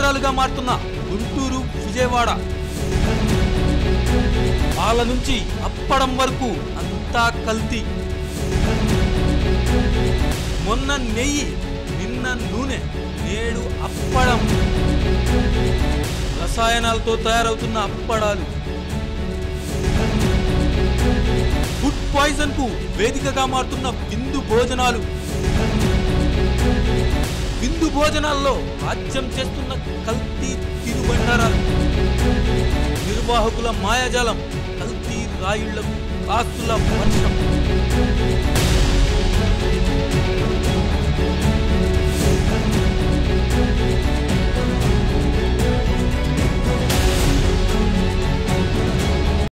కేంద్రాలుగా మారుతున్న గుంటూరు విజయవాడ పాల నుంచి అప్పడం వరకు అంతా కల్తీ మొన్న నెయ్యి నిన్న నూనె నేడు అప్పడం రసాయనాలతో తయారవుతున్న అప్పడాలు ఫుడ్ పాయిజన్ కు వేదికగా మారుతున్న విందు భోజనాలు విందు భోజనాల్లో రాజ్యం చేస్తున్న కల్తీ తిరుబండారాలు నిర్వాహకుల మాయాజాలం కల్తీ రాయుళ్లకు కాస్తుల వర్షం